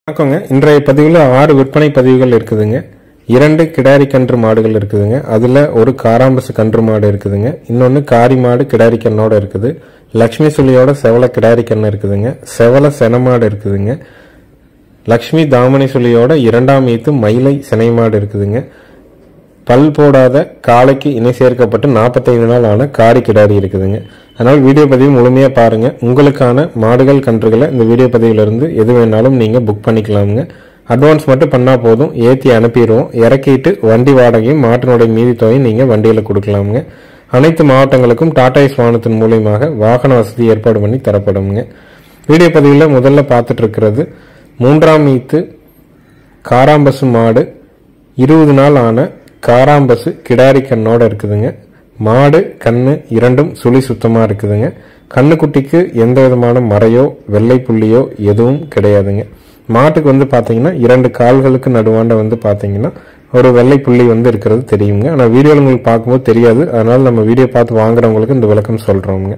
வணக்கங்க இன்றைய பதிவில் ஆறு விற்பனை பதிவுகள் இருக்குதுங்க இரண்டு கிடாரி கன்று மாடுகள் இருக்குதுங்க அதில் ஒரு காராம்பசு கன்று மாடு இருக்குதுங்க இன்னொன்று காரி மாடு கிடாரி கண்ணோட இருக்குது லக்ஷ்மி சுழியோட செவல கிடாரி கண்ணு இருக்குதுங்க செவல சென மாடு இருக்குதுங்க லக்ஷ்மி தாமணி சுழியோட இரண்டாம் ஈத்து மயிலை சினை மாடு இருக்குதுங்க பல் போடாத காளைக்கு இணை சேர்க்கப்பட்டு நாற்பத்தைந்து நாள் ஆன காரி கிடாரி இருக்குதுங்க அதனால் வீடியோ பதிவு முழுமையாக பாருங்க உங்களுக்கான மாடுகள் கன்றுகளை இந்த வீடியோ பதிவிலிருந்து எது வேணாலும் நீங்கள் புக் பண்ணிக்கலாமுங்க அட்வான்ஸ் மட்டும் பண்ணால் போதும் ஏற்றி அனுப்பிடுவோம் இறக்கிட்டு வண்டி வாடகையும் மாட்டினுடைய மீதி தொகையும் நீங்கள் வண்டியில் கொடுக்கலாமுங்க அனைத்து மாவட்டங்களுக்கும் டாடா ஏஸ் வாகனத்தின் மூலியமாக வாகன வசதி ஏற்பாடு பண்ணி தரப்படுங்க வீடியோ பதிவில் முதல்ல பார்த்துட்டு இருக்கிறது மூன்றாம் ஈத்து காராம்பசு மாடு இருபது நாள் ஆன காராம்பசு கிடாரி கண்ணோட இருக்குதுங்க மாடு கண்ணு இரண்டும் சுழி சுத்தமா இருக்குதுங்க கண்ணுக்குட்டிக்கு எந்த விதமான மறையோ வெள்ளை புள்ளியோ எதுவும் கிடையாதுங்க மாட்டுக்கு வந்து பாத்தீங்கன்னா இரண்டு கால்களுக்கு நடுவாண்ட வந்து பாத்தீங்கன்னா ஒரு வெள்ளை புள்ளி வந்து இருக்கிறது தெரியுங்க ஆனால் வீடியோவில் உங்களுக்கு பார்க்கும்போது தெரியாது அதனால நம்ம வீடியோ பார்த்து வாங்குறவங்களுக்கு இந்த விளக்கம் சொல்றோங்க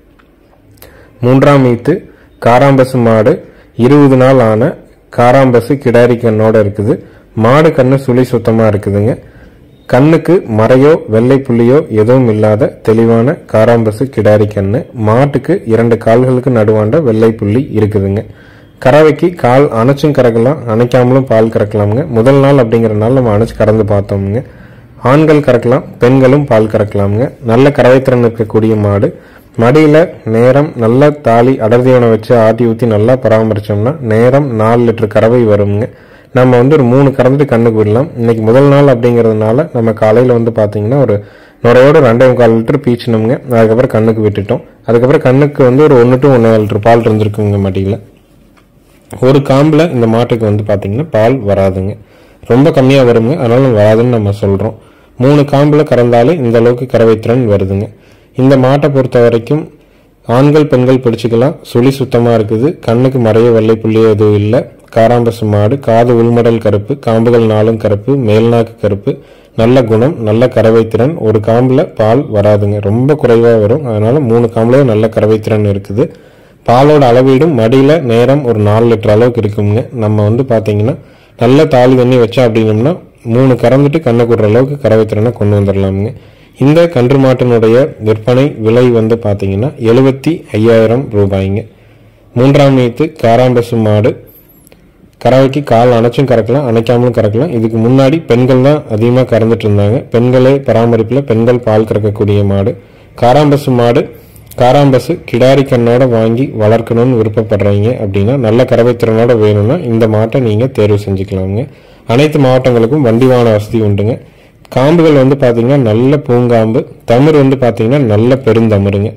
மூன்றாம் ஈத்து காராம்பசு மாடு இருபது நாள் ஆன காராம்பசு கிடாரி கண்ணோட இருக்குது மாடு கண்ணு சுழி சுத்தமா இருக்குதுங்க கண்ணுக்கு மறையோ வெள்ளை புள்ளியோ எதுவும் இல்லாத தெளிவான காராம்பசு கிடாரி கண்ணு மாட்டுக்கு இரண்டு கால்களுக்கு நடுவாண்ட வெள்ளை புள்ளி இருக்குதுங்க கறவைக்கு கால் அணைச்சும் கறக்கலாம் அணைக்காமலும் பால் கறக்கலாமுங்க முதல் நாள் அப்படிங்கறதுனால நம்ம அணைச்சு கறந்து பார்த்தோமுங்க ஆண்கள் கறக்கலாம் பெண்களும் பால் கறக்கலாமுங்க நல்ல கறவைத்திறன் இருக்கக்கூடிய மாடு மடியில நேரம் நல்ல தாலி அடர்த்தியவனை வச்சு ஆட்டி ஊத்தி நல்லா பராமரிச்சோம்னா நேரம் நாலு லிட்டர் கறவை வருங்க நம்ம வந்து ஒரு மூணு கறந்துட்டு கண்ணுக்கு விடலாம் இன்னைக்கு முதல் நாள் அப்படிங்கறதுனால நம்ம காலையில வந்து பாத்தீங்கன்னா ஒரு நுரையோட ரெண்டே முக்கால் லிட்டர் பீச்சினோம்ங்க அதுக்கப்புறம் கண்ணுக்கு விட்டுட்டோம் அதுக்கப்புறம் கண்ணுக்கு வந்து ஒரு ஒன்று டு ஒன்றே லிட்டர் பால் இருந்திருக்குங்க மடியில ஒரு காம்புல இந்த மாட்டுக்கு வந்து பாத்தீங்கன்னா பால் வராதுங்க ரொம்ப கம்மியா வருங்க அதனால வராதுன்னு நம்ம சொல்றோம் மூணு காம்புல கறந்தாலே இந்த அளவுக்கு கறவைத்திறன் வருதுங்க இந்த மாட்டை பொறுத்த வரைக்கும் ஆண்கள் பெண்கள் பிடிச்சிக்கலாம் சுழி சுத்தமா இருக்குது கண்ணுக்கு மறைய வெள்ளை புள்ளியோ எதுவும் இல்லை காராம்பசு மாடு காது உள்மடல் கருப்பு காம்புகள் நாளும் கருப்பு மேல்நாக்கு கருப்பு நல்ல குணம் நல்ல கறவைத்திறன் ஒரு காம்புல பால் வராதுங்க ரொம்ப குறைவா வரும் அதனால மூணு காம்புல நல்ல கறவைத்திறன் இருக்குது பாலோட அளவீடும் மடியில நேரம் ஒரு நாலு லிட்டர் அளவுக்கு இருக்குங்க நம்ம வந்து பாத்தீங்கன்னா நல்ல தாலி தண்ணி வச்சா அப்படின்னம்னா மூணு கறந்துட்டு கண்ணை கூடுற அளவுக்கு கறவைத்திறனை கொண்டு வந்துடலாமுங்க இந்த கன்று மாட்டினுடைய விற்பனை விலை வந்து பாத்தீங்கன்னா எழுபத்தி ஐயாயிரம் ரூபாய்ங்க மூன்றாம் நீத்து காராம்பசு மாடு கறவைக்கு கால் அணைச்சும் கறக்கலாம் அணைக்காமலும் கறக்கலாம் இதுக்கு முன்னாடி பெண்கள் தான் அதிகமாக கறந்துட்டு இருந்தாங்க பெண்களே பராமரிப்பில் பெண்கள் பால் கறக்கக்கூடிய மாடு காராம்பசு மாடு காராம்பசு கிடாரி கண்ணோட வாங்கி வளர்க்கணும்னு விருப்பப்படுறீங்க அப்படின்னா நல்ல கறவைத்திறனோட வேணும்னா இந்த மாட்டை நீங்கள் தேர்வு செஞ்சுக்கலாமுங்க அனைத்து மாவட்டங்களுக்கும் வண்டி வாகன வசதி உண்டுங்க காம்புகள் வந்து பார்த்தீங்கன்னா நல்ல பூங்காம்பு தமிழ் வந்து பார்த்தீங்கன்னா நல்ல பெருந்தமிருங்க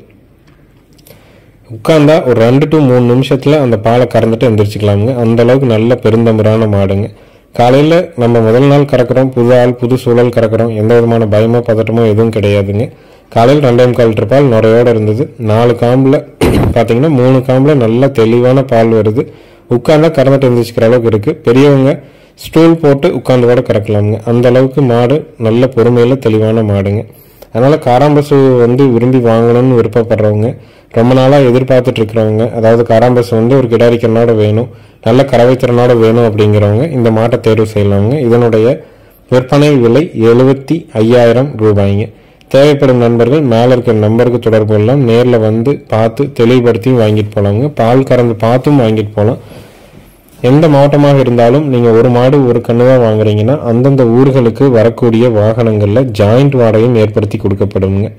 உட்காந்தா ஒரு ரெண்டு டு மூணு நிமிஷத்துல அந்த பாலை கறந்துட்டு எந்திரிச்சுக்கலாமுங்க அந்த அளவுக்கு நல்ல பெருந்தமிரான மாடுங்க காலையில நம்ம முதல் நாள் கறக்குறோம் புது ஆள் புது சூழல் கறக்குறோம் எந்த விதமான பயமோ பதட்டமோ எதுவும் கிடையாதுங்க காலையில் ரெண்டே முக்கால் லிட்டர் பால் நுரையோட இருந்தது நாலு காம்புல பாத்தீங்கன்னா மூணு காம்புல நல்ல தெளிவான பால் வருது உட்கார்ந்தா கறந்துட்டு எந்திரிச்சுக்கிற அளவுக்கு இருக்கு பெரியவங்க ஸ்டூல் போட்டு உட்கார்ந்து கூட கறக்கலாமுங்க அந்த அளவுக்கு மாடு நல்ல பொறுமையில தெளிவான மாடுங்க அதனால காராம்பசு வந்து விரும்பி வாங்கணும்னு விருப்பப்படுறவங்க ரொம்ப நாளா எதிர்பார்த்துட்டு இருக்கிறவங்க அதாவது காராம்பசு வந்து ஒரு கிடாரி கண்ணோட வேணும் நல்ல கறவைத்திறனோட வேணும் அப்படிங்கிறவங்க இந்த மாட்டை தேர்வு செய்யலாமுங்க இதனுடைய விற்பனை விலை எழுபத்தி ஐயாயிரம் ரூபாய்ங்க தேவைப்படும் நண்பர்கள் மேல இருக்கிற நம்பருக்கு தொடர்பு கொள்ளலாம் நேர்ல வந்து பார்த்து தெளிவுபடுத்தியும் வாங்கிட்டு போலாங்க பால் கறந்து பார்த்தும் வாங்கிட்டு போகலாம் எந்த மாவட்டமாக இருந்தாலும் நீங்க ஒரு மாடு ஒரு கண்ணு தான் வாங்குறீங்கன்னா அந்தந்த ஊர்களுக்கு வரக்கூடிய வாகனங்கள்ல ஜாயிண்ட் வாடகையும் ஏற்படுத்தி கொடுக்கப்படுங்க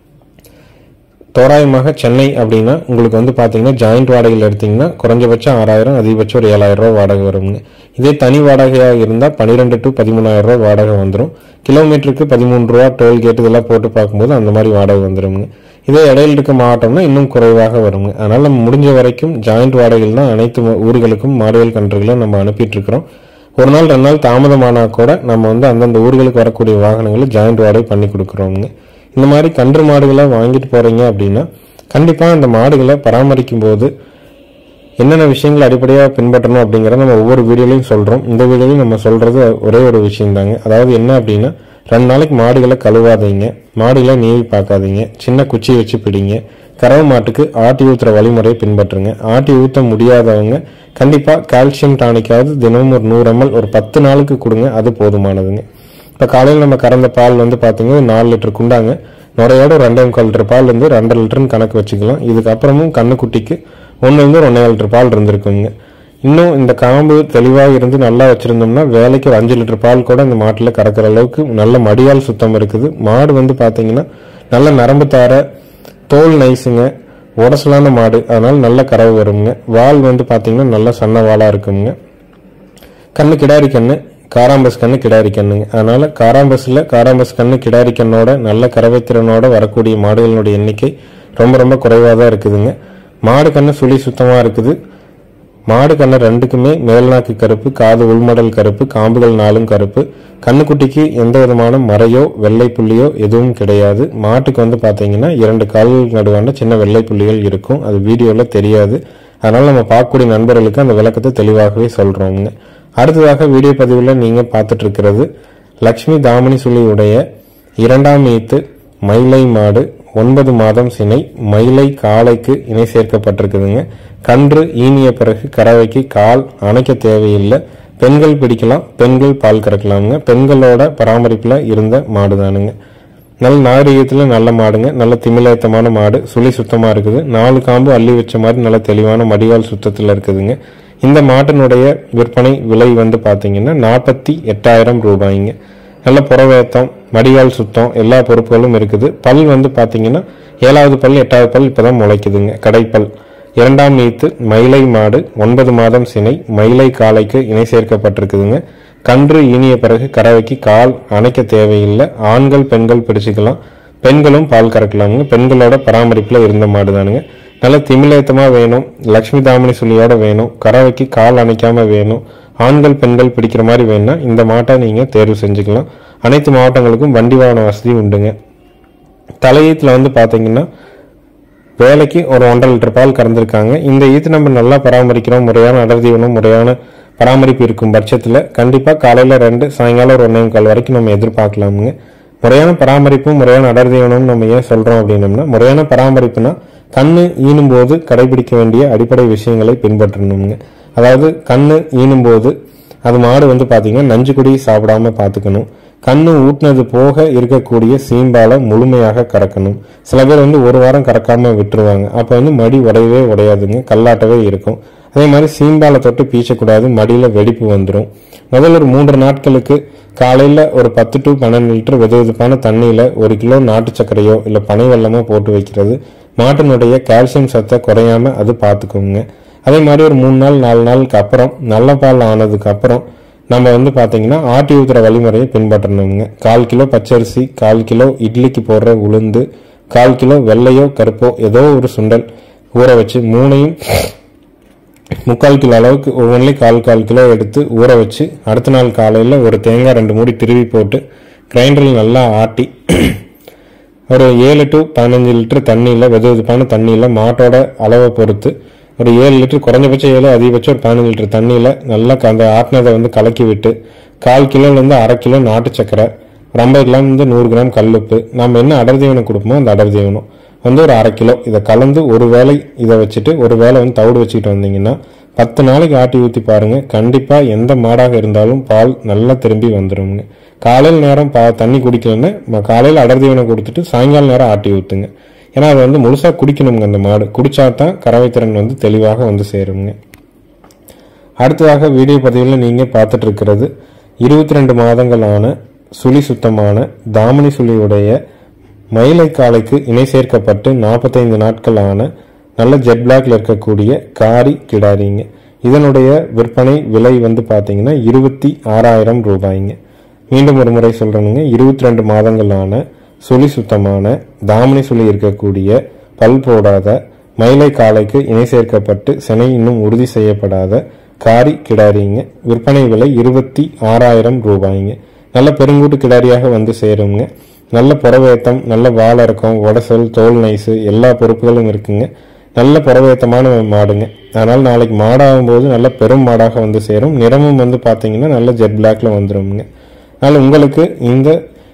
தோராயமாக சென்னை அப்படின்னா உங்களுக்கு வந்து பார்த்தீங்கன்னா ஜாயிண்ட் வாடகையில் எடுத்தீங்கன்னா குறைஞ்சபட்சம் ஆறாயிரம் அதிகபட்சம் ஒரு ஏழாயிரம் ரூபா வாடகை வருங்க இதே தனி வாடகையாக இருந்தால் பன்னிரெண்டு டு பதிமூணாயிரம் ரூபா வாடகை வந்துடும் கிலோமீட்டருக்கு பதிமூணு ரூபா டோல் கேட் இதெல்லாம் போட்டு பார்க்கும்போது அந்த மாதிரி வாடகை வந்துருங்க இதே இடையில இருக்க மாவட்டம்னா இன்னும் குறைவாக வருங்க அதனால நம்ம முடிஞ்ச வரைக்கும் ஜாயிண்ட் வாடகையில் தான் அனைத்து ம- ஊர்களுக்கும் மாடுகள் கன்றுகளை நம்ம அனுப்பிட்டு இருக்கிறோம் ஒரு நாள் ரெண்டு நாள் தாமதமானா கூட நம்ம வந்து அந்தந்த ஊர்களுக்கு வரக்கூடிய வாகனங்களை ஜாயிண்ட் வாடகை பண்ணி கொடுக்குறோங்க இந்த மாதிரி கன்று மாடுகளை வாங்கிட்டு போறீங்க அப்படின்னா கண்டிப்பா அந்த மாடுகளை பராமரிக்கும் போது என்னென்ன விஷயங்கள் அடிப்படையாக பின்பற்றணும் அப்படிங்கறத நம்ம ஒவ்வொரு வீடியோலையும் சொல்றோம் இந்த வீடியோலையும் நம்ம சொல்றது ஒரே ஒரு விஷயம் தாங்க அதாவது என்ன அப்படின்னா ரெண்டு நாளைக்கு மாடுகளை கழுவாதீங்க மாடுகளை நீவி பார்க்காதீங்க சின்ன குச்சி வச்சு பிடிங்க கறவை மாட்டுக்கு ஆட்டி ஊத்துற வழிமுறையை பின்பற்றுங்க ஆட்டி ஊத்த முடியாதவங்க கண்டிப்பா கால்சியம் டானிக்காவது தினமும் ஒரு நூறு ml ஒரு பத்து நாளுக்கு கொடுங்க அது போதுமானதுங்க இப்போ காலையில் நம்ம கறந்த பால் வந்து பார்த்தீங்கன்னா ஒரு நாலு லிட்டர் குண்டாங்க நுரையோட ஒரு ரெண்டே முக்கால் லிட்டர் பால் இருந்து ரெண்டரை லிட்டர்னு கணக்கு வச்சுக்கலாம் இதுக்கப்புறமும் கண்ணுக்குட்டிக்கு ஒன்றுலேருந்து ஒரு ஒன்றே லிட்டர் பால் இருந்திருக்குங்க இன்னும் இந்த காம்பு தெளிவாக இருந்து நல்லா வச்சிருந்தோம்னா வேலைக்கு ஒரு அஞ்சு லிட்டர் பால் கூட இந்த மாட்டில் கறக்கிற அளவுக்கு நல்ல மடியால் சுத்தம் இருக்குது மாடு வந்து பார்த்தீங்கன்னா நல்ல நரம்பு தார தோல் நைஸுங்க உடசலான மாடு அதனால நல்ல கறவை வருங்க வால் வந்து பார்த்தீங்கன்னா நல்ல சன்ன வாலாக இருக்குங்க கண்ணு கிடாரி கண்ணு காராம்பஸ் கண்ணு கிடாரி கண்ணுங்க அதனால காராம்பஸ்ல காராம்பஸ் கண்ணு கிடாரி கண்ணோட நல்ல கறவை திறனோட வரக்கூடிய மாடுகளினுடைய எண்ணிக்கை ரொம்ப ரொம்ப குறைவாக தான் இருக்குதுங்க மாடு கண்ணு சுழி சுத்தமாக இருக்குது மாடு கண்ணு ரெண்டுக்குமே மேல்நாக்கு கருப்பு காது உள்மடல் கருப்பு காம்புகள் நாலும் கருப்பு கண்ணுக்குட்டிக்கு எந்த விதமான மறையோ வெள்ளை புள்ளியோ எதுவும் கிடையாது மாட்டுக்கு வந்து பார்த்தீங்கன்னா இரண்டு கால்கள் நடுவான சின்ன வெள்ளை புள்ளிகள் இருக்கும் அது வீடியோவில் தெரியாது அதனால நம்ம பார்க்கக்கூடிய நண்பர்களுக்கு அந்த விளக்கத்தை தெளிவாகவே சொல்றோங்க அடுத்ததாக வீடியோ பதிவில் நீங்க பார்த்துட்டு இருக்கிறது லக்ஷ்மி தாமணி சுழியுடைய இரண்டாம் ஈத்து மயிலை மாடு ஒன்பது மாதம் சினை மயிலை காளைக்கு இணை சேர்க்கப்பட்டிருக்குதுங்க கன்று ஈனிய பிறகு கறவைக்கு கால் அணைக்க தேவையில்லை பெண்கள் பிடிக்கலாம் பெண்கள் பால் கறக்கலாமுங்க பெண்களோட பராமரிப்புல இருந்த மாடுதானுங்க நல்ல நாகரிகத்துல நல்ல மாடுங்க நல்ல திமிலேத்தமான மாடு சுழி சுத்தமா இருக்குது நாலு காம்பு அள்ளி வச்ச மாதிரி நல்ல தெளிவான மடிவால் சுத்தத்துல இருக்குதுங்க இந்த மாட்டினுடைய விற்பனை விலை வந்து பாத்தீங்கன்னா நாற்பத்தி எட்டாயிரம் ரூபாய்ங்க நல்ல புறவேத்தம் மடிவால் சுத்தம் எல்லா பொறுப்புகளும் இருக்குது பல் வந்து பாத்தீங்கன்னா ஏழாவது பல் எட்டாவது பல் இப்பதான் முளைக்குதுங்க கடைப்பல் இரண்டாம் நீத்து மயிலை மாடு ஒன்பது மாதம் சினை மயிலை காளைக்கு இணை சேர்க்கப்பட்டிருக்குதுங்க கன்று ஈனிய பிறகு கறவைக்கு கால் அணைக்க தேவையில்லை ஆண்கள் பெண்கள் பிடிச்சிக்கலாம் பெண்களும் பால் கறக்கலாமுங்க பெண்களோட பராமரிப்புல இருந்த மாடுதானுங்க நல்ல திமிலேத்தமா வேணும் லக்ஷ்மி தாமணி சுழியோட வேணும் கறவைக்கு கால் அணைக்காம வேணும் ஆண்கள் பெண்கள் பிடிக்கிற மாதிரி வேணும்னா இந்த மாட்டை நீங்க தேர்வு செஞ்சுக்கலாம் அனைத்து மாவட்டங்களுக்கும் வண்டி வாகன வசதி உண்டுங்க தலையீத்துல வந்து பாத்தீங்கன்னா வேலைக்கு ஒரு ஒன்றரை லிட்டர் பால் கறந்துருக்காங்க இந்த ஈத்து நம்ம நல்லா பராமரிக்கிறோம் முறையான அடர் தீவனம் முறையான பராமரிப்பு இருக்கும் பட்சத்தில் கண்டிப்பாக காலையில் ரெண்டு சாயங்காலம் ஒரு ஒன்றே கால் வரைக்கும் நம்ம எதிர்பார்க்கலாமுங்க முறையான பராமரிப்பும் முறையான அடர் தீவனம் நம்ம ஏன் சொல்கிறோம் அப்படின்னம்னா முறையான பராமரிப்புனா கண்ணு ஈனும் போது கடைபிடிக்க வேண்டிய அடிப்படை விஷயங்களை பின்பற்றணுங்க அதாவது கண்ணு ஈனும் போது அது மாடு வந்து பார்த்தீங்கன்னா நஞ்சு குடி சாப்பிடாம பார்த்துக்கணும் கண்ணு ஊட்டினது போக இருக்கக்கூடிய சீம்பாலை முழுமையாக கறக்கணும் சில பேர் வந்து ஒரு வாரம் கறக்காம விட்டுருவாங்க அப்போ வந்து மடி உடையவே உடையாதுங்க கல்லாட்டவே இருக்கும் அதே மாதிரி சீம்பாலை தொட்டு பீச்சக்கூடாது மடியில வெடிப்பு வந்துடும் முதல்ல ஒரு மூன்று நாட்களுக்கு காலையில ஒரு பத்து டு பன்னெண்டு லிட்டர் வெது வெதுப்பான தண்ணியில ஒரு கிலோ நாட்டு சர்க்கரையோ இல்ல பனை வெல்லமோ போட்டு வைக்கிறது மாட்டினுடைய கால்சியம் சத்தை குறையாம அது பார்த்துக்குங்க அதே மாதிரி ஒரு மூணு நாள் நாலு நாளுக்கு அப்புறம் நல்ல பால் ஆனதுக்கு அப்புறம் நம்ம வந்து பாத்தீங்கன்னா ஆட்டி ஊத்துற வழிமுறையை பின்பற்றணுங்க கால் கிலோ பச்சரிசி கால் கிலோ இட்லிக்கு போடுற உளுந்து கால் கிலோ வெள்ளையோ கருப்போ ஏதோ ஒரு சுண்டல் ஊற வச்சு மூணையும் முக்கால் கிலோ அளவுக்கு ஒவ்வொன்றிலையும் கால் கால் கிலோ எடுத்து ஊற வச்சு அடுத்த நாள் காலையில் ஒரு தேங்காய் ரெண்டு மூடி திருவி போட்டு கிரைண்டரில் நல்லா ஆட்டி ஒரு ஏழு டு பதினஞ்சு லிட்டர் தண்ணியில் வெது வெதுப்பான தண்ணியில் மாட்டோட அளவை பொறுத்து ஒரு ஏழு லிட்டர் குறைஞ்சபட்சம் ஏழு அதிகபட்சம் ஒரு பதினஞ்சு லிட்டர் தண்ணியில் நல்லா அந்த ஆட்டினதை வந்து கலக்கி விட்டு கால் கிலோலேருந்து அரை கிலோ நாட்டு சக்கரை ஒரு ஐம்பது கிராம்லேருந்து நூறு கிராம் கல்லுப்பு நம்ம என்ன அடர் தீவனம் கொடுப்போமோ அந்த அடர் தீவனம் வந்து ஒரு அரை கிலோ இதை கலந்து ஒரு வேளை இதை வச்சுட்டு ஒரு வேளை வந்து தவிடு வச்சுக்கிட்டு வந்தீங்கன்னா பத்து நாளைக்கு ஆட்டி ஊற்றி பாருங்க கண்டிப்பாக எந்த மாடாக இருந்தாலும் பால் நல்லா திரும்பி வந்துருங்க காலையில் நேரம் பா தண்ணி குடிக்கலன்னா ம- காலையில் அடர் தீவனம் கொடுத்துட்டு சாயங்கால நேரம் ஆட்டி ஊற்றுங்க ஏன்னா அது வந்து முழுசாக குடிக்கணுங்க அந்த மாடு குடிச்சா தான் கறவை திறன் வந்து தெளிவாக வந்து சேருங்க அடுத்ததாக வீடியோ பதிவில் நீங்கள் பார்த்துட்டு இருக்கிறது இருபத்தி ரெண்டு மாதங்களான சுழி சுத்தமான தாமணி சுழியுடைய மயிலை காளைக்கு இணை சேர்க்கப்பட்டு நாற்பத்தைந்து நாட்களான நல்ல ஜெட் பிளாக்ல இருக்கக்கூடிய காரி கிடாரிங்க இதனுடைய விற்பனை விலை வந்து பார்த்தீங்கன்னா இருபத்தி ஆறாயிரம் ரூபாய்ங்க மீண்டும் ஒரு முறை சொல்றேனுங்க இருபத்தி ரெண்டு மாதங்களான சுழி சுத்தமான தாமணி சுழி இருக்கக்கூடிய பல் போடாத மயிலை காளைக்கு இணை சேர்க்கப்பட்டு சினை இன்னும் உறுதி செய்யப்படாத காரி கிடாரிங்க விற்பனை விலை இருபத்தி ஆறாயிரம் ரூபாய்ங்க நல்ல பெருங்கூட்டு கிடாரியாக வந்து சேருங்க நல்ல புறவேத்தம் நல்ல வாழறக்கம் உடசல் தோல் நைஸு எல்லா பொறுப்புகளும் இருக்குங்க நல்ல புறவேத்தமான மாடுங்க அதனால நாளைக்கு மாடாகும் போது நல்ல பெரும் மாடாக வந்து சேரும் நிறமும் வந்து பார்த்தீங்கன்னா நல்ல ஜெட் பிளாக்ல வந்துருங்க அதனால உங்களுக்கு இந்த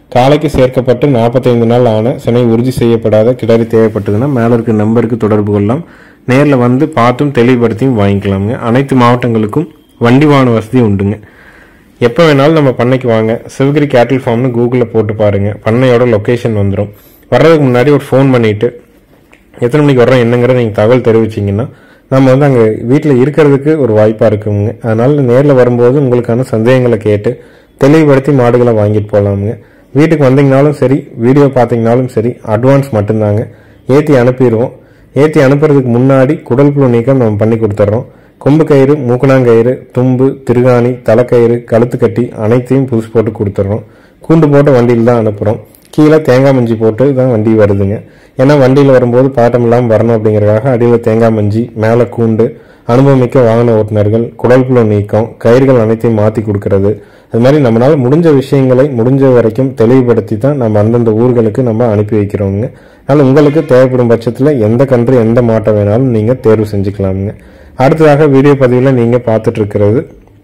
காலைக்கு சேர்க்கப்பட்டு நாற்பத்தைந்து நாள் ஆன சினை உறுதி செய்யப்படாத கிடாரி தேவைப்பட்டதுன்னா மேலே இருக்க நம்பருக்கு தொடர்பு கொள்ளலாம் நேரில் வந்து பார்த்தும் தெளிவுபடுத்தியும் வாங்கிக்கலாமுங்க அனைத்து மாவட்டங்களுக்கும் வண்டி வாகன வசதி உண்டுங்க எப்போ வேணாலும் நம்ம பண்ணைக்கு வாங்க சிவகிரி கேட்டில் ஃபார்ம்னு கூகுளில் போட்டு பாருங்க பண்ணையோட லொக்கேஷன் வந்துடும் வர்றதுக்கு முன்னாடி ஒரு ஃபோன் பண்ணிட்டு எத்தனை மணிக்கு வர்றோம் என்னங்கிறத நீங்கள் தகவல் தெரிவிச்சிங்கன்னா நம்ம வந்து அங்கே வீட்டில் இருக்கிறதுக்கு ஒரு வாய்ப்பாக இருக்குங்க அதனால நேரில் வரும்போது உங்களுக்கான சந்தேகங்களை கேட்டு தெளிவுபடுத்தி மாடுகளை வாங்கிட்டு போகலாமுங்க வீட்டுக்கு வந்தீங்கனாலும் சரி வீடியோ பார்த்தீங்கனாலும் சரி அட்வான்ஸ் மட்டும்தாங்க ஏற்றி அனுப்பிடுவோம் ஏற்றி அனுப்புறதுக்கு முன்னாடி குடல் புழு நீக்கம் நம்ம பண்ணி கொடுத்துட்றோம் கொம்பு கயிறு மூக்கணாங்கயிறு தும்பு திருகாணி தலைக்கயிறு கழுத்து கட்டி அனைத்தையும் புதுசு போட்டு கொடுத்துட்றோம் கூண்டு போட்ட வண்டியில் தான் அனுப்புகிறோம் கீழே தேங்காய் மஞ்சி போட்டு தான் வண்டி வருதுங்க ஏன்னா வண்டியில் வரும்போது பாட்டம் இல்லாமல் வரணும் அப்படிங்கிறதுக்காக அடியில் தேங்காய் மஞ்சி மேலே கூண்டு அனுபவமிக்க வாகன ஓட்டுநர்கள் குடல் புழு நீக்கம் கயிறுகள் அனைத்தையும் மாற்றி கொடுக்கறது அது மாதிரி நம்மளால முடிஞ்ச விஷயங்களை முடிஞ்ச வரைக்கும் தெளிவுபடுத்தி தான் நம்ம அந்தந்த ஊர்களுக்கு நம்ம அனுப்பி வைக்கிறோங்க அதனால் உங்களுக்கு தேவைப்படும் பட்சத்தில் எந்த கன்று எந்த மாட்டை வேணாலும் நீங்கள் தேர்வு செஞ்சுக்கலாமுங்க அடுத்ததாக வீடியோ பதிவில் நீங்கள் பார்த்துட்டு இருக்கிறது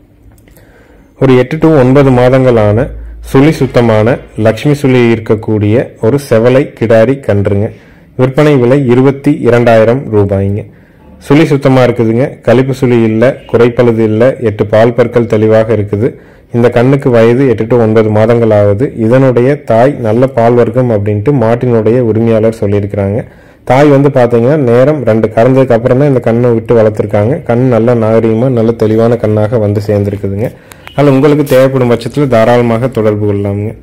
ஒரு எட்டு டு ஒன்பது மாதங்களான சுழி சுத்தமான லக்ஷ்மி சுழி இருக்கக்கூடிய ஒரு செவலை கிடாரி கன்றுங்க விற்பனை விலை இருபத்தி இரண்டாயிரம் ரூபாய்ங்க சுழி சுத்தமாக இருக்குதுங்க கழிப்பு சுழி இல்லை குறைப்பழுது இல்லை எட்டு பால் பற்கள் தெளிவாக இருக்குது இந்த கண்ணுக்கு வயது எட்டு டு ஒன்பது மாதங்கள் ஆகுது இதனுடைய தாய் நல்ல பால் வர்க்கம் அப்படின்ட்டு மாட்டினுடைய உரிமையாளர் சொல்லியிருக்கிறாங்க தாய் வந்து பார்த்தீங்கன்னா நேரம் ரெண்டு கறந்ததுக்கு அப்புறம் தான் இந்த கண்ணை விட்டு வளர்த்துருக்காங்க கண் நல்ல நாகரீகமாக நல்ல தெளிவான கண்ணாக வந்து சேர்ந்துருக்குதுங்க அதில் உங்களுக்கு தேவைப்படும் பட்சத்தில் தாராளமாக தொடர்பு கொள்ளலாமுங்க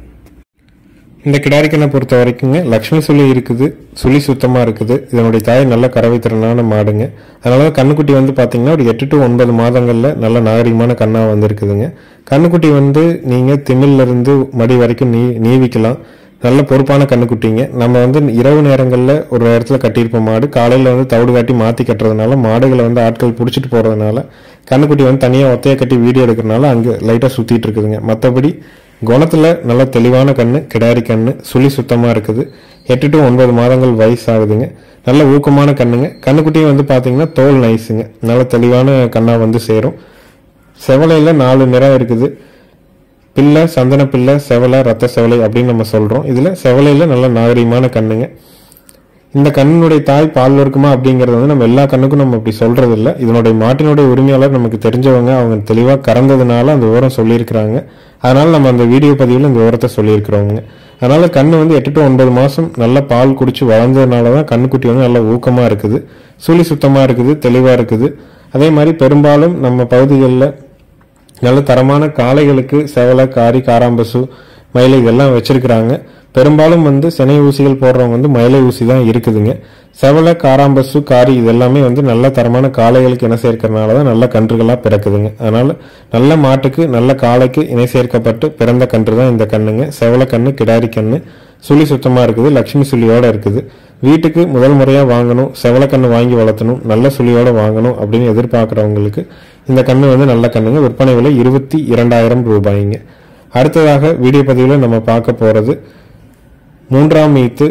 இந்த கிடாரிக்கனை பொறுத்த வரைக்குங்க லக்ஷ்மி சுழி இருக்குது சுழி சுத்தமாக இருக்குது இதனுடைய தாய் நல்ல கறவை திறனான மாடுங்க அதனால தான் கண்ணுக்குட்டி வந்து பார்த்தீங்கன்னா ஒரு எட்டு டு ஒன்பது மாதங்களில் நல்ல நாகரிகமான கண்ணாக வந்திருக்குதுங்க கண்ணுக்குட்டி வந்து நீங்கள் திமில்ல இருந்து மடி வரைக்கும் நீ நீவிக்கலாம் நல்ல பொறுப்பான கண்ணுக்குட்டிங்க நம்ம வந்து இரவு நேரங்களில் ஒரு இடத்துல கட்டியிருப்போம் மாடு காலையில் வந்து தவிடு காட்டி மாற்றி கட்டுறதுனால மாடுகளை வந்து ஆட்கள் பிடிச்சிட்டு போகிறதுனால கண்ணுக்குட்டி வந்து தனியாக ஒத்தையை கட்டி வீடியோ எடுக்கிறதுனால அங்கே லைட்டாக சுற்றிட்டு இருக்குதுங்க மற்றபடி குணத்தில் நல்ல தெளிவான கண்ணு கிடாரி கண்ணு சுழி சுத்தமாக இருக்குது எட்டு டு ஒன்பது மாதங்கள் வயசு ஆகுதுங்க நல்ல ஊக்கமான கண்ணுங்க கண்ணுக்குட்டியும் வந்து பார்த்தீங்கன்னா தோல் நைஸுங்க நல்ல தெளிவான கண்ணாக வந்து சேரும் செவலையில் நாலு நிறம் இருக்குது பிள்ளை சந்தன பிள்ளை செவலை ரத்த செவலை அப்படின்னு நம்ம சொல்கிறோம் இதில் செவலையில் நல்ல நாகரீகமான கண்ணுங்க இந்த கண்ணினுடைய தாய் பால் வர்க்கமா அப்படிங்கிறது வந்து நம்ம எல்லா கண்ணுக்கும் நம்ம அப்படி சொல்றது இல்ல இதனுடைய மாட்டினுடைய உரிமையாளர் நமக்கு தெரிஞ்சவங்க அவங்க தெளிவா கறந்ததுனால அந்த விவரம் சொல்லியிருக்கிறாங்க அதனால நம்ம அந்த வீடியோ பதிவில் இந்த விவரத்தை சொல்லியிருக்கிறோங்க அதனால கண்ணு வந்து எட்டு டு ஒன்பது மாசம் நல்ல பால் குடிச்சு வளர்ந்ததுனால தான் கண்ணுக்குட்டி வந்து நல்ல ஊக்கமா இருக்குது சுழி சுத்தமா இருக்குது தெளிவா இருக்குது அதே மாதிரி பெரும்பாலும் நம்ம பகுதிகளில் நல்ல தரமான காளைகளுக்கு செவலை காரி காராம்பசு மயிலை இதெல்லாம் வச்சிருக்கிறாங்க பெரும்பாலும் வந்து சினை ஊசிகள் போடுறவங்க வந்து மயிலை ஊசி தான் இருக்குதுங்க செவலை காராம்பசு காரி இதெல்லாமே வந்து நல்ல தரமான காளைகளுக்கு இணை சேர்க்கறதுனால தான் நல்ல கன்றுகளாக பிறக்குதுங்க அதனால நல்ல மாட்டுக்கு நல்ல காளைக்கு இணை சேர்க்கப்பட்டு பிறந்த கன்று தான் இந்த கண்ணுங்க செவலை கண்ணு கிடாரி கண்ணு சுழி சுத்தமாக இருக்குது லக்ஷ்மி சுழியோட இருக்குது வீட்டுக்கு முதல் முறையாக வாங்கணும் செவலக்கண்ணு வாங்கி வளர்த்தணும் நல்ல சுழியோட வாங்கணும் அப்படின்னு எதிர்பார்க்குறவங்களுக்கு இந்த கண்ணு வந்து நல்ல கண்ணுங்க விற்பனை விலை இருபத்தி இரண்டாயிரம் ரூபாய்ங்க அடுத்ததாக வீடியோ பதிவில் நம்ம பார்க்க போகிறது மூன்றாம் மீத்து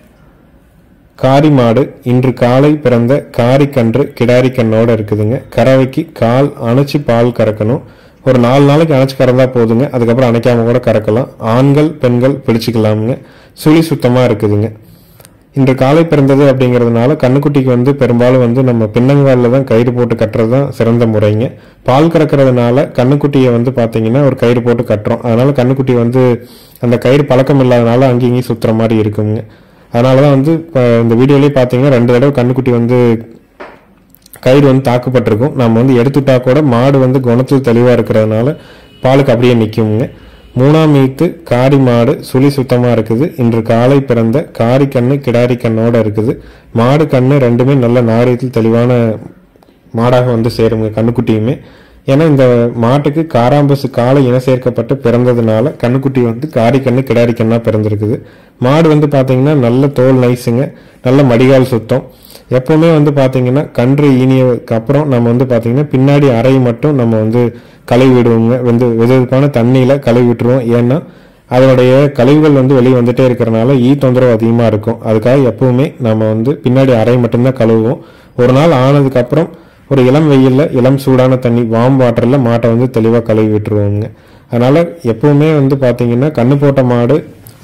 காரி மாடு இன்று காலை பிறந்த காரி கன்று கிடாரி கண்ணோட இருக்குதுங்க கறவைக்கு கால் அணைச்சி பால் கறக்கணும் ஒரு நாலு நாளைக்கு அணைச்சி கறந்தா போதுங்க அதுக்கப்புறம் அணைக்காம கூட கறக்கலாம் ஆண்கள் பெண்கள் பிடிச்சிக்கலாமுங்க சுழி சுத்தமா இருக்குதுங்க இன்று காலை பிறந்தது அப்படிங்கிறதுனால கண்ணுக்குட்டிக்கு வந்து பெரும்பாலும் வந்து நம்ம பின்னங்காலில் தான் கயிறு போட்டு கட்டுறது தான் சிறந்த முறைங்க பால் கறக்கிறதுனால கண்ணுக்குட்டியை வந்து பார்த்தீங்கன்னா ஒரு கயிறு போட்டு கட்டுறோம் அதனால கண்ணுக்குட்டி வந்து அந்த கயிறு பழக்கம் இல்லாதனால அங்கேயும் இங்கேயும் சுற்றுற மாதிரி இருக்குங்க அதனால தான் வந்து இப்போ இந்த வீடியோலேயே பார்த்தீங்கன்னா ரெண்டு தடவை கண்ணுக்குட்டி வந்து கயிறு வந்து தாக்கப்பட்டிருக்கும் நம்ம வந்து எடுத்துட்டா கூட மாடு வந்து குணத்தில் தெளிவாக இருக்கிறதுனால பாலுக்கு அப்படியே நிற்குங்க மூணாம் மீத்து காரி மாடு சுழி சுத்தமாக இருக்குது இன்று காலை பிறந்த காரி கண்ணு கிடாரி கண்ணோட இருக்குது மாடு கண்ணு ரெண்டுமே நல்ல நாரியத்தில் தெளிவான மாடாக வந்து சேருங்க கண்ணுக்குட்டியுமே ஏன்னா இந்த மாட்டுக்கு காராம்பசு காலை இன சேர்க்கப்பட்டு பிறந்ததுனால கண்ணுக்குட்டி வந்து காரி கண்ணு கிடாரி கண்ணா பிறந்திருக்குது மாடு வந்து பாத்தீங்கன்னா நல்ல தோல் நைஸுங்க நல்ல மடிகால் சுத்தம் எப்பவுமே வந்து பாத்தீங்கன்னா கன்று ஈனியதுக்கு அப்புறம் நம்ம வந்து பாத்தீங்கன்னா பின்னாடி அறை மட்டும் நம்ம வந்து கழுவி விடுவோங்க வந்து வெதுவெதுப்பான தண்ணியில கழுவி விட்டுருவோம் ஏன்னா அதனுடைய கழிவுகள் வந்து வெளியே வந்துட்டே இருக்கிறனால ஈ தொந்தரவு அதிகமாக இருக்கும் அதுக்காக எப்பவுமே நம்ம வந்து பின்னாடி அறை மட்டும்தான் கழுவுவோம் ஒரு நாள் ஆனதுக்கு அப்புறம் ஒரு இளம் வெயில்ல இளம் சூடான தண்ணி வார்ம் வாட்டர்ல மாட்டை வந்து தெளிவாக கழுவி விட்டுருவோங்க அதனால எப்பவுமே வந்து பாத்தீங்கன்னா கண்ணு போட்ட மாடு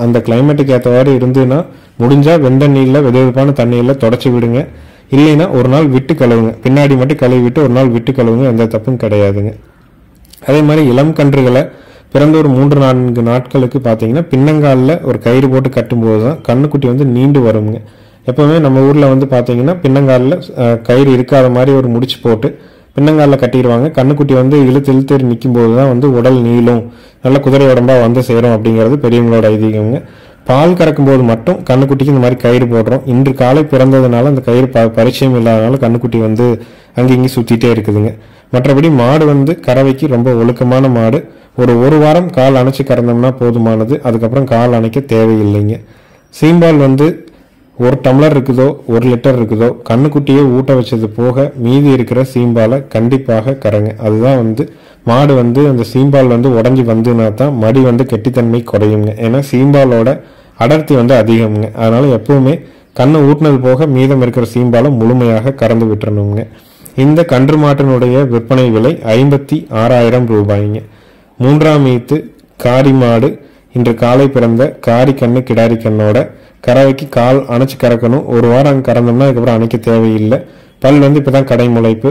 அந்த கிளைமேட்டுக்கு ஏற்றவாறு இருந்ததுன்னா முடிஞ்சா வெந்தண்ணியில் வெது வெதுப்பான தண்ணியில் தொடச்சி விடுங்க இல்லைன்னா ஒரு நாள் விட்டு கழுவுங்க பின்னாடி மட்டும் கழுவி விட்டு ஒரு நாள் விட்டு கழுவுங்க எந்த தப்பும் கிடையாதுங்க அதே மாதிரி இளம் கன்றுகளை பிறந்த ஒரு மூன்று நான்கு நாட்களுக்கு பார்த்தீங்கன்னா பின்னங்காலில் ஒரு கயிறு போட்டு கட்டும்போது தான் கண்ணுக்குட்டி வந்து நீண்டு வருங்க எப்பவுமே நம்ம ஊரில் வந்து பார்த்தீங்கன்னா பின்னங்காலில் அஹ், கயிறு இருக்காத மாதிரி ஒரு முடிச்சு போட்டு பின்னங்காலில் கட்டிடுவாங்க கண்ணுக்குட்டி வந்து இழுத்து இழுத்து நிற்கும் போது தான் வந்து உடல் நீளும் நல்ல குதிரை உடம்பா வந்து சேரும் அப்படிங்கிறது பெரியவங்களோட ஐதீகங்க பால் கறக்கும் போது மட்டும் கண்ணுக்குட்டிக்கு இந்த மாதிரி கயிறு போடுறோம் இன்று காலை பிறந்ததுனால அந்த கயிறு ப பரிச்சயம் இல்லாதனால கண்ணுக்குட்டி வந்து அங்கே இங்கே சுத்திட்டே இருக்குதுங்க மற்றபடி மாடு வந்து கறவைக்கு ரொம்ப ஒழுக்கமான மாடு ஒரு ஒரு வாரம் கால் அணைச்சு கறந்தோம்னா போதுமானது அதுக்கப்புறம் கால் அணைக்க தேவையில்லைங்க சீம்பால் வந்து ஒரு டம்ளர் இருக்குதோ ஒரு லிட்டர் இருக்குதோ கண்ணுக்குட்டியே ஊட்ட வச்சது போக மீதி இருக்கிற சீம்பாலை கண்டிப்பாக கறங்க அதுதான் வந்து மாடு வந்து அந்த சீம்பால் வந்து உடஞ்சி வந்துனா தான் மடி வந்து கெட்டித்தன்மை குறையுங்க ஏன்னா சீம்பாலோட அடர்த்தி வந்து அதிகம்ங்க அதனால எப்பவுமே கண்ணை ஊட்டினது போக மீதம் இருக்கிற சீம்பாலை முழுமையாக கறந்து விட்டுறணுங்க இந்த கன்று மாட்டினுடைய விற்பனை விலை ஐம்பத்தி ஆறாயிரம் ரூபாய்ங்க மூன்றாம் ஈத்து காரி மாடு இன்று காலை பிறந்த காரி கண்ணு கிடாரி கண்ணோட கறவைக்கு கால் அணைச்சு கறக்கணும் ஒரு வாரம் அங்கே கறந்தோம்னா அதுக்கப்புறம் அணைக்க தேவையில்லை பல் வந்து இப்பதான் கடை முளைப்பு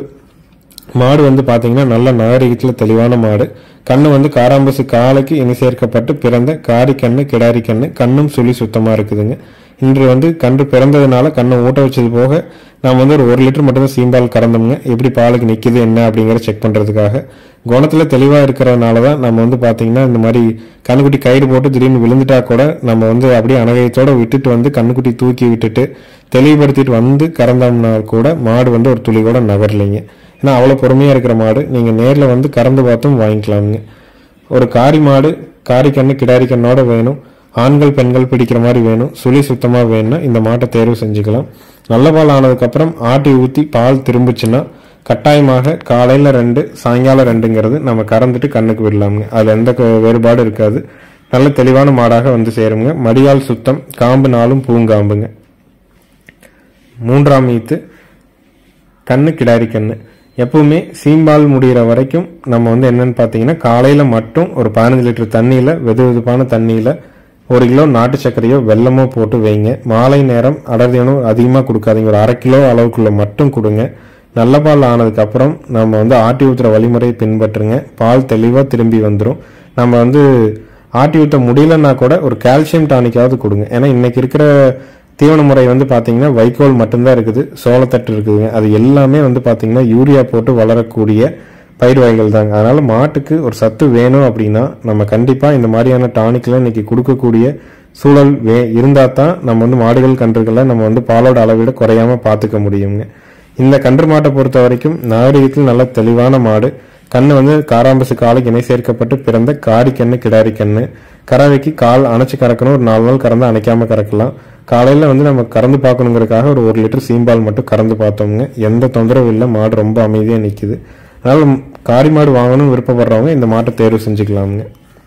மாடு வந்து பாத்தீங்கன்னா நல்ல நாகரிகத்தில் தெளிவான மாடு கண்ணு வந்து காராம்பசு காலைக்கு இணை சேர்க்கப்பட்டு பிறந்த காரி கண்ணு கிடாரி கண்ணு கண்ணும் சுழி சுத்தமா இருக்குதுங்க இன்று வந்து கன்று பிறந்ததுனால கண்ணை ஊட்ட வச்சது போக நாம் வந்து ஒரு ஒரு லிட்டர் மட்டும்தான் சீம்பால் கறந்தோம்ங்க எப்படி பாலுக்கு நிக்குது என்ன அப்படிங்கறத செக் பண்றதுக்காக குணத்துல தெளிவா இருக்கிறதுனால தான் நம்ம வந்து பாத்தீங்கன்னா இந்த மாதிரி கண்ணுக்குட்டி கயிறு போட்டு திடீர்னு விழுந்துட்டா கூட நம்ம வந்து அப்படியே அனகயத்தோட விட்டுட்டு வந்து கண்ணுக்குட்டி தூக்கி விட்டுட்டு தெளிவுபடுத்திட்டு வந்து கறந்தோம்னா கூட மாடு வந்து ஒரு துளி கூட நகரலைங்க ஏன்னா அவ்வளோ பொறுமையாக இருக்கிற மாடு நீங்கள் நேரில் வந்து கறந்து பார்த்தும் வாங்கிக்கலாமுங்க ஒரு காரி மாடு காரி கண்ணு கிடாரி கண்ணோட வேணும் ஆண்கள் பெண்கள் பிடிக்கிற மாதிரி வேணும் சுழி சுத்தமாக வேணும்னா இந்த மாட்டை தேர்வு செஞ்சுக்கலாம் நல்ல பால் ஆனதுக்கப்புறம் ஆட்டி ஊற்றி பால் திரும்பிச்சுன்னா கட்டாயமாக காலையில் ரெண்டு சாயங்காலம் ரெண்டுங்கிறது நம்ம கறந்துட்டு கண்ணுக்கு விடலாமுங்க அதில் எந்த க- வேறுபாடும் இருக்காது நல்ல தெளிவான மாடாக வந்து சேருங்க மடியால் சுத்தம் காம்பு நாளும் பூங்காம்புங்க மூன்றாம் ஈத்து கண்ணு கிடாரி கண்ணு எப்பவுமே சீம்பால் முடிகிற வரைக்கும் நம்ம வந்து என்னன்னு பார்த்தீங்கன்னா காலையில் மட்டும் ஒரு பதினஞ்சு லிட்டர் தண்ணியில் வெது வெதுப்பான தண்ணியில் ஒரு கிலோ நாட்டு சர்க்கரையோ வெல்லமோ போட்டு வைங்க மாலை நேரம் அடர்த்தியானும் அதிகமாக கொடுக்காதீங்க ஒரு அரை கிலோ அளவுக்குள்ள மட்டும் கொடுங்க நல்ல பால் ஆனதுக்கப்புறம் நம்ம வந்து ஆட்டி ஊற்றுற வழிமுறையை பின்பற்றுங்க பால் தெளிவாக திரும்பி வந்துடும் நம்ம வந்து ஆட்டி ஊற்ற முடியலன்னா கூட ஒரு கால்சியம் டானிக்காவது கொடுங்க ஏன்னா இன்னைக்கு இருக்கிற தீவன முறை வந்து பாத்தீங்கன்னா வைக்கோல் மட்டும்தான் இருக்குது சோளத்தட்டு இருக்குதுங்க அது எல்லாமே வந்து பாத்தீங்கன்னா யூரியா போட்டு வளரக்கூடிய பயிர் வகைகள் தாங்க அதனால மாட்டுக்கு ஒரு சத்து வேணும் அப்படின்னா நம்ம கண்டிப்பா இந்த மாதிரியான டானிக்லாம் இன்னைக்கு கொடுக்கக்கூடிய சூழல் வே இருந்தா தான் நம்ம வந்து மாடுகள் கன்றுகளை நம்ம வந்து பாலோட அளவிட குறையாம பார்த்துக்க முடியுங்க இந்த கன்று மாட்டை பொறுத்த வரைக்கும் நாகரிகத்தில் நல்ல தெளிவான மாடு கண்ணு வந்து காராம்பசு காலுக்கு இணை சேர்க்கப்பட்டு பிறந்த காரி கண்ணு கிடாரி கண்ணு கறவைக்கு கால் அணைச்சு கறக்கணும் ஒரு நாலு நாள் கறந்து அணைக்காம கறக்கலாம் காலையில வந்து நம்ம கறந்து பார்க்கணுங்கிறதுக்காக ஒரு ஒரு லிட்டர் சீம்பால் மட்டும் கறந்து பார்த்தோம்ங்க எந்த தொந்தரவும் இல்லை மாடு ரொம்ப அமைதியா நிக்குது அதனால ம், காரி மாடு வாங்கணும்னு விருப்பப்படுறவங்க இந்த மாட்டை தேர்வு செஞ்சுக்கலாமுங்க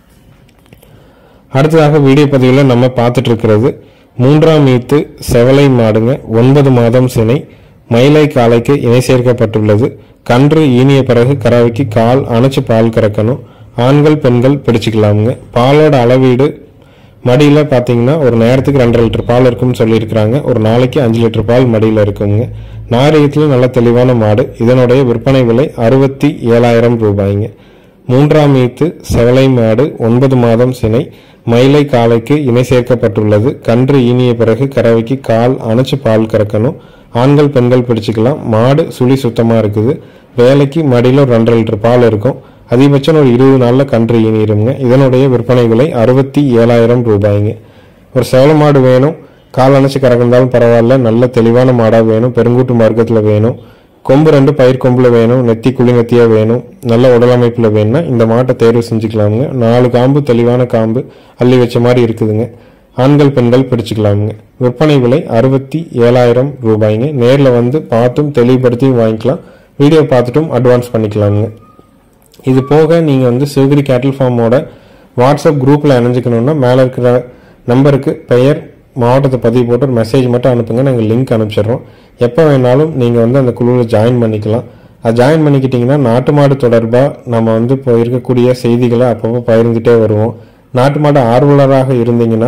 அடுத்ததாக வீடியோ பதிவில் நம்ம பார்த்துட்டு இருக்கிறது மூன்றாம் ஈத்து செவலை மாடுங்க ஒன்பது மாதம் சினை மயிலை காலைக்கு இணை சேர்க்கப்பட்டுள்ளது கன்று ஈனிய பிறகு கறவைக்கு கால் அணைச்சு பால் கறக்கணும் ஆண்கள் பெண்கள் பிடிச்சிக்கலாமுங்க பாலோட அளவீடு மடியில் பார்த்தீங்கன்னா ஒரு நேரத்துக்கு ரெண்டரை லிட்டர் பால் இருக்கும்னு சொல்லியிருக்கிறாங்க ஒரு நாளைக்கு அஞ்சு லிட்டர் பால் மடியில் இருக்குங்க நாகரிகத்தில் நல்ல தெளிவான மாடு இதனுடைய விற்பனை விலை அறுபத்தி ஏழாயிரம் ரூபாய்ங்க மூன்றாம் ஈத்து செவலை மாடு ஒன்பது மாதம் சினை மயிலை காலைக்கு இணை சேர்க்கப்பட்டுள்ளது கன்று ஈனிய பிறகு கறவைக்கு கால் அணைச்சு பால் கறக்கணும் ஆண்கள் பெண்கள் பிடிச்சிக்கலாம் மாடு சுழி சுத்தமா இருக்குது வேலைக்கு மடியில் ஒரு ரெண்டரை லிட்டர் பால் இருக்கும் அதிகபட்சம் ஒரு இருபது நாள்ல கன்று ஈனிருங்க இதனுடைய விற்பனை விலை அறுபத்தி ஏழாயிரம் ரூபாய்ங்க ஒரு சேவல மாடு வேணும் கால் அணைச்சு கறந்தாலும் பரவாயில்ல நல்ல தெளிவான மாடா வேணும் பெருங்கூட்டு மார்க்கத்துல வேணும் கொம்பு ரெண்டு பயிர் கொம்புல வேணும் நெத்தி குளிங்கத்தியா வேணும் நல்ல உடலமைப்புல வேணும்னா இந்த மாட்டை தேர்வு செஞ்சுக்கலாமுங்க நாலு காம்பு தெளிவான காம்பு அள்ளி வச்ச மாதிரி இருக்குதுங்க ஆண்கள் பெண்கள் பிடிச்சுக்கலாமுங்க விற்பனை விலை அறுபத்தி ஏழாயிரம் ரூபாய்ங்க நேர்ல வந்து பார்த்தும் தெளிவுபடுத்தியும் வாங்கிக்கலாம் வீடியோ பார்த்துட்டும் அட்வான்ஸ் பண்ணிக்கலாமுங்க இது போக நீங்கள் வந்து சிவகிரி கேட்டில் ஃபார்மோட வாட்ஸ்அப் குரூப்பில் இணைஞ்சிக்கணும்னா மேலே இருக்கிற நம்பருக்கு பெயர் மாவட்டத்தை பதிவு போட்டு ஒரு மெசேஜ் மட்டும் அனுப்புங்க நாங்கள் லிங்க் அனுப்பிச்சிடுறோம் எப்போ வேணாலும் நீங்கள் வந்து அந்த குழுவில் ஜாயின் பண்ணிக்கலாம் அது ஜாயின் பண்ணிக்கிட்டிங்கன்னா நாட்டு மாடு தொடர்பாக நம்ம வந்து இப்போ இருக்கக்கூடிய செய்திகளை அப்பப்போ பகிர்ந்துட்டே வருவோம் நாட்டு மாடு ஆர்வலராக இருந்தீங்கன்னா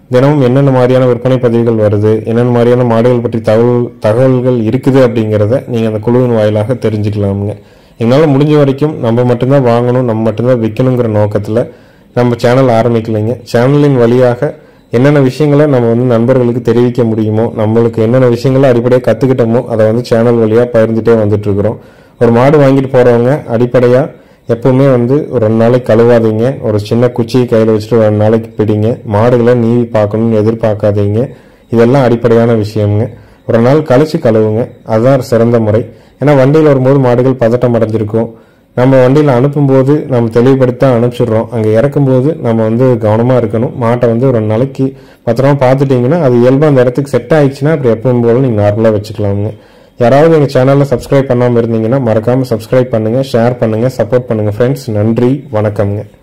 தினமும் என்னென்ன மாதிரியான விற்பனை பதிவுகள் வருது என்னென்ன மாதிரியான மாடுகள் பற்றி தகவல் தகவல்கள் இருக்குது அப்படிங்கிறத நீங்கள் அந்த குழுவின் வாயிலாக தெரிஞ்சுக்கலாமுங்க எங்களால் முடிஞ்ச வரைக்கும் நம்ம மட்டும்தான் வாங்கணும் நம்ம மட்டும்தான் விற்கணுங்கிற நோக்கத்தில் நம்ம சேனல் ஆரம்பிக்கலைங்க சேனலின் வழியாக என்னென்ன விஷயங்களை நம்ம வந்து நண்பர்களுக்கு தெரிவிக்க முடியுமோ நம்மளுக்கு என்னென்ன விஷயங்களை அடிப்படையாக கற்றுக்கிட்டோமோ அதை வந்து சேனல் வழியாக பகிர்ந்துட்டே வந்துட்டு இருக்கிறோம் ஒரு மாடு வாங்கிட்டு போகிறவங்க அடிப்படையாக எப்பவுமே வந்து ஒரு ரெண்டு நாளைக்கு கழுவாதீங்க ஒரு சின்ன குச்சியை கையில் வச்சுட்டு ஒரு ரெண்டு நாளைக்கு பிடிங்க மாடுகளை நீவி பார்க்கணும்னு எதிர்பார்க்காதீங்க இதெல்லாம் அடிப்படையான விஷயம்ங்க ஒரு நாள் கழிச்சு கழுவுங்க அதுதான் சிறந்த முறை ஏன்னா வண்டியில் வரும்போது மாடுகள் பதட்டம் அடைஞ்சிருக்கும் நம்ம வண்டியில் அனுப்பும்போது நம்ம தெளிவுபடுத்த அனுப்பிச்சிடுறோம் அங்கே இறக்கும்போது நம்ம வந்து கவனமாக இருக்கணும் மாட்டை வந்து ஒரு ரெண்டு நாளைக்கு பத்திரமா பார்த்துட்டீங்கன்னா அது இயல்பாக அந்த இடத்துக்கு செட் ஆயிடுச்சுன்னா அப்புறம் எப்பவும் போல நீங்கள் நார்மலாக வச்சுக்கலாமுங்க யாராவது எங்கள் சேனலில் சப்ஸ்கிரைப் பண்ணாமல் இருந்தீங்கன்னா மறக்காமல் சப்ஸ்கிரைப் பண்ணுங்கள் ஷேர் பண்ணுங்கள் சப்போர்ட் பண்ணுங்கள் ஃப்ரெண்ட்ஸ் நன்றி வணக்கம்ங்க